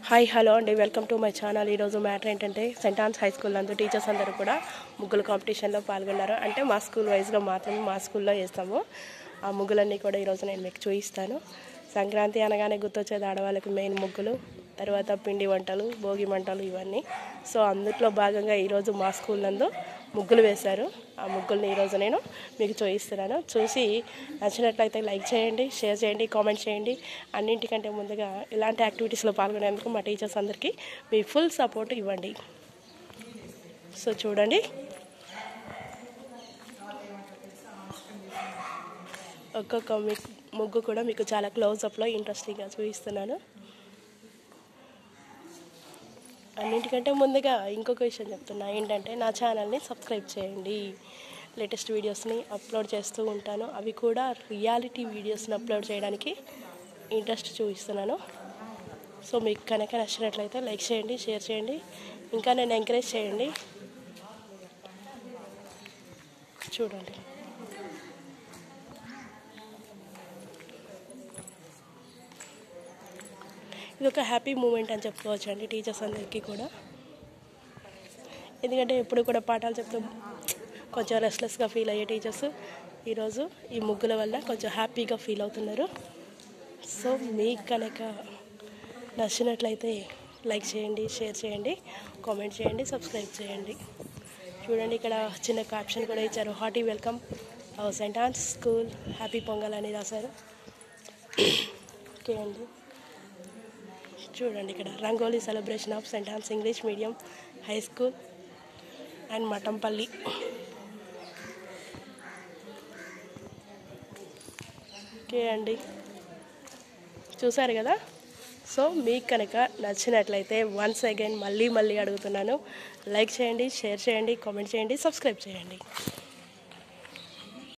hi hello అండి welcome to my channel ఈరోజు matter ఏంటంటే సెంట్ ఆన్స్ హై స్కూల్ నందు టీచర్స్ అందరూ కూడా ముగ్గులు కాంపిటీషన్లో పాల్గొన్నారు అంటే మా స్కూల్ వైజ్గా మాత్రమే మా స్కూల్లో వేస్తాము ఆ ముగ్గులన్నీ కూడా ఈరోజు నేను మీకు చూపిస్తాను సంక్రాంతి అనగానే గుర్తొచ్చేది ఆడవాళ్ళకి మెయిన్ ముగ్గులు తర్వాత పిండి వంటలు భోగి మంటలు ఇవన్నీ సో అందుట్లో భాగంగా ఈరోజు మా స్కూల్ నందు ముగ్గులు వేశారు ఆ ముగ్గుల్ని ఈరోజు నేను మీకు చూపిస్తున్నాను చూసి నచ్చినట్లయితే లైక్ చేయండి షేర్ చేయండి కామెంట్ చేయండి అన్నింటికంటే ముందుగా ఇలాంటి యాక్టివిటీస్లో పాల్గొనేందుకు మా టీచర్స్ అందరికీ మీ ఫుల్ సపోర్ట్ ఇవ్వండి సో చూడండి ఒక్కొక్క మీ ముగ్గు కూడా మీకు చాలా క్లోజ్అప్లో ఇంట్రెస్టింగ్గా చూపిస్తున్నాను అన్నింటికంటే ముందుగా ఇంకొక విషయం చెప్తున్నా ఏంటంటే నా ఛానల్ని సబ్స్క్రైబ్ చేయండి లేటెస్ట్ వీడియోస్ని అప్లోడ్ చేస్తూ ఉంటాను అవి కూడా రియాలిటీ వీడియోస్ని అప్లోడ్ చేయడానికి ఇంట్రెస్ట్ చూపిస్తున్నాను సో మీకు కనుక నచ్చినట్లయితే లైక్ చేయండి షేర్ చేయండి ఇంకా నేను ఎంకరేజ్ చేయండి చూడండి ఇది ఒక హ్యాపీ మూమెంట్ అని చెప్పుకోవచ్చు అండి టీచర్స్ అందరికీ కూడా ఎందుకంటే ఎప్పుడు కూడా పాఠాలు చెప్తూ కొంచెం రెస్ట్లెస్గా ఫీల్ అయ్యే టీచర్స్ ఈరోజు ఈ ముగ్గుల వల్ల కొంచెం హ్యాపీగా ఫీల్ అవుతున్నారు సో మీకు కనుక నచ్చినట్లయితే లైక్ చేయండి షేర్ చేయండి కామెంట్ చేయండి సబ్స్క్రైబ్ చేయండి చూడండి ఇక్కడ చిన్న క్యాప్షన్ కూడా ఇచ్చారు hearty welcome saint Ann's school happy Pongal అని రాశారు ఓకే అండి చూడండి ఇక్కడ rangoli celebration of saint Ann's English medium high school and Mattampally okay అండి చూసారు కదా సో మీకు కనుక నచ్చినట్లయితే వన్స్ అగైన్ మళ్ళీ మళ్ళీ అడుగుతున్నాను లైక్ చేయండి షేర్ చేయండి కామెంట్ చేయండి సబ్స్క్రైబ్ చేయండి